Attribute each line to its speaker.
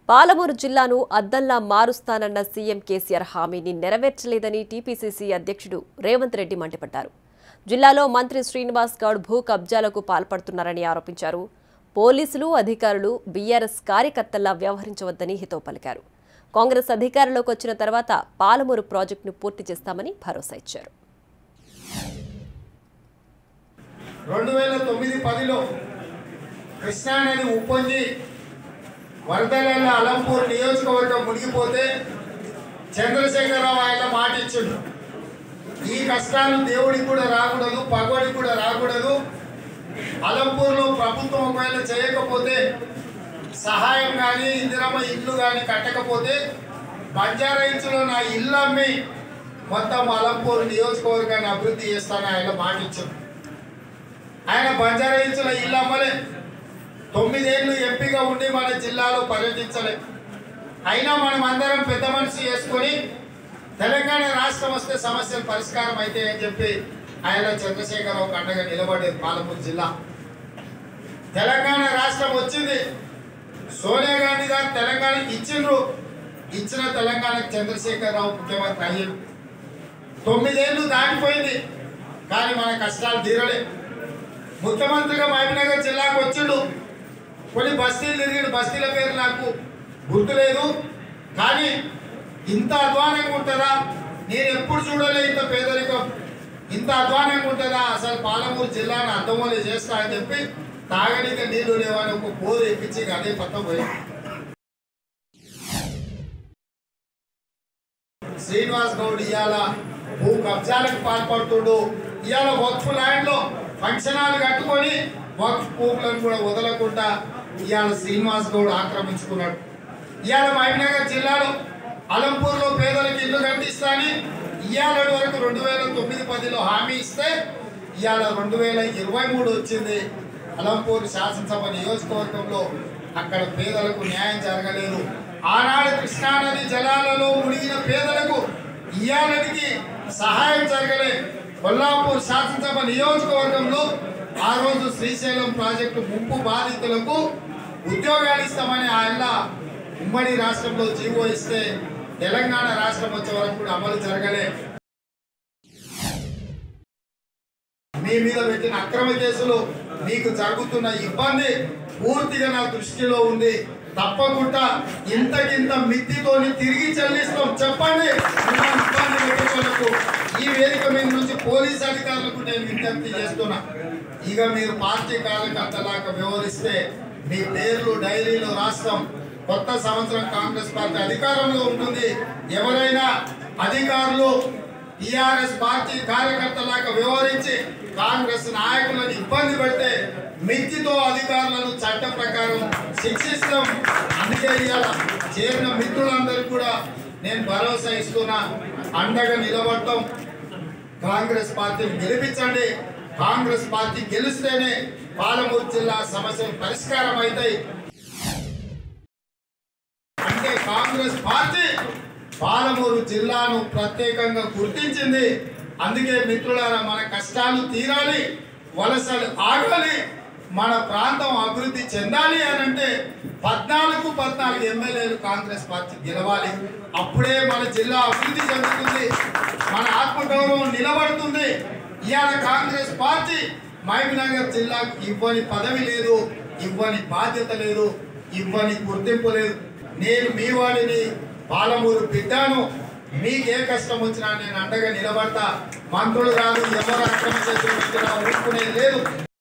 Speaker 1: పాలమూరు జిల్లాను అద్దంలా మారుస్తానన్న సీఎం కేసీఆర్ హామీని నెరవేర్చలేదని టీపీసీసీ అధ్యక్షుడు రేవంత్ రెడ్డి మండిపడ్డారు జిల్లాలో మంత్రి శ్రీనివాస్ గౌడ్ భూ కబ్జాలకు పాల్పడుతున్నారని ఆరోపించారు పోలీసులు అధికారులు బీఆర్ఎస్ కార్యకర్తల్లా వ్యవహరించవద్దని హితవు పలికారు కాంగ్రెస్ అధికారంలోకి వచ్చిన తర్వాత పాలమూరు ప్రాజెక్టును పూర్తి చేస్తామని భరోసా ఇచ్చారు
Speaker 2: రెండు వేల తొమ్మిది పదిలో కృష్ణానది ఉప్పొంగి వరదలలో అలంపూర్ నియోజకవర్గం మునిగిపోతే చంద్రశేఖరరావు ఆయన మాట ఇచ్చిండు ఈ కష్టాలు దేవుడికి కూడా రాకూడదు పగోడికి కూడా రాకూడదు అలంపూర్లో ప్రభుత్వం ఒకవేళ చేయకపోతే సహాయం కానీ ఇందిరమ్మ ఇల్లు కానీ కట్టకపోతే బంజారాయిల్స్లో నా ఇల్లు అమ్మి మొత్తం అలంపూర్ నియోజకవర్గాన్ని అభివృద్ధి చేస్తానని ఆయన మాట ఇచ్చిండు ఆయన బంజారాయిల్స్లో ఇల్లు అమ్మలే తొమ్మిదేళ్ళు ఎంపీగా ఉండి మన జిల్లాలో పర్యటించలే అయినా మనం అందరం పెద్ద మనిషి చేసుకొని తెలంగాణ రాష్ట్రం వస్తే సమస్యలు పరిష్కారం అయితే అని చెప్పి ఆయన చంద్రశేఖరరావు అండగా నిలబడేది పాలమూరు జిల్లా తెలంగాణ రాష్ట్రం వచ్చింది సోనియా గాంధీ గారు తెలంగాణ ఇచ్చిండ్రు ఇచ్చిన తెలంగాణకు చంద్రశేఖరరావు ముఖ్యమంత్రి అయ్యాడు తొమ్మిదేళ్ళు దాటిపోయింది కానీ మన కష్టాలు తీరలే ముఖ్యమంత్రిగా మహబూబ్నగర్ జిల్లాకు వచ్చిండు కొన్ని బస్తీలు తిరిగిన బస్తీల పేరు నాకు గుర్తులేదు కానీ ఇంత అధ్వానంగా ఉంటుందా నేను ఎప్పుడు చూడలే ఇంత పేదరికం ఇంత అధ్వానంగా ఉంటుందా అసలు పాలమూరు జిల్లాను అర్థమోలే చేస్తా అని చెప్పి తాగడానికి నీళ్లు లేవని ఒక పోరు ఎక్కించి ఇక అదే పక్క పోయి శ్రీనివాస్ గౌడ్ ఇవాళ భూ కబ్జాలకు పాల్పడుతుండు ఇవాళ వక్ఫ్ ల్యాండ్ లో ఫంక్షన్ హాల్ కట్టుకొని వక్ఫ్ భూములను కూడా వదలకుండా ఇవాళ శ్రీనివాస్ గౌడ్ ఆక్రమించుకున్నాడు ఇవాళ మహబూబ్నగర్ జిల్లాలో అలంపూర్లో పేదలకు ఇల్లు కట్టిస్తాని ఇవాళ వరకు రెండు వేల తొమ్మిది పదిలో హామీ ఇస్తే ఇవాళ రెండు వేల ఇరవై మూడు వచ్చింది అలంపూర్ శాసనసభ నియోజకవర్గంలో అక్కడ పేదలకు న్యాయం జరగలేదు ఆనాడు కృష్ణానది జలాలలో మునిగిన పేదలకు ఇయ్యాలనికి సహాయం జరగలే కొల్లాపూర్ శాసనసభ నియోజకవర్గంలో ఆ రోజు శ్రీశైలం ప్రాజెక్టు ముంపు బాధితులకు ఉద్యోగాలు ఇస్తామని ఆయన ఉమ్మడి రాష్ట్రంలో జీవో ఇస్తే తెలంగాణ రాష్ట్రం వచ్చే వరకు కూడా అమలు జరగలే మీ మీద పెట్టిన అక్రమ కేసులు మీకు జరుగుతున్న ఇబ్బంది పూర్తిగా నా దృష్టిలో ఉంది తప్పకుండా ఇంతకింత మిత్తితోని తిరిగి చెల్లిస్తాం చెప్పండి మిమ్మల్ని ఇబ్బంది పెట్టేవాళ్ళకు ఈ వేదిక మీద నుంచి పోలీస్ అధికారులకు నేను విజ్ఞప్తి చేస్తున్నా ఇక మీరు పార్టీ కార్యకర్తలాగా వ్యవహరిస్తే మీ పేర్లు డైరీలో రాస్తాం కొత్త సంవత్సరం కాంగ్రెస్ పార్టీ అధికారంలో ఉంటుంది ఎవరైనా అధికారులు టిఆర్ఎస్ పార్టీ కార్యకర్తలాగా వ్యవహరించి కాంగ్రెస్ నాయకులను ఇబ్బంది పెడితే మిత్తితో అధికారులను చట్ట ప్రకారం శిక్షిస్తాం అందుకే ఇవాళ చేరిన మిత్రులందరికీ కూడా నేను భరోసా ఇస్తున్నా అండగా నిలబడతాం కాంగ్రెస్ పార్టీని గెలిపించండి కాంగ్రెస్ పార్టీ గెలిస్తేనే పాలమూరు జిల్లా సమస్యలు పరిష్కారం అవుతాయి అంటే కాంగ్రెస్ పార్టీ పాలమూరు జిల్లాను ప్రత్యేకంగా గుర్తించింది అందుకే మిత్రులారా మన కష్టాలు తీరాలి వలసలు ఆగాలి మన ప్రాంతం అభివృద్ధి చెందాలి అని అంటే పద్నాలుగు పద్నాలుగు ఎమ్మెల్యేలు కాంగ్రెస్ పార్టీ గెలవాలి అప్పుడే మన జిల్లా అభివృద్ధి చెందుతుంది మన ఆత్మగౌరవం నిలబడుతుంది ఇవాళ కాంగ్రెస్ పార్టీ మహబూబ్నగర్ జిల్లాకు ఇవ్వని పదవి లేదు ఇవ్వని బాధ్యత లేదు ఇవ్వని గుర్తింపు లేదు నేను మీ వాడిని పాలమూరు బిడ్డాను మీకు ఏ కష్టం వచ్చినా నేను అండగా నిలబడతా మంత్రులు కాదు ఎవరు అక్రమ చేతులు పెట్టినా ఊరుకునేది లేదు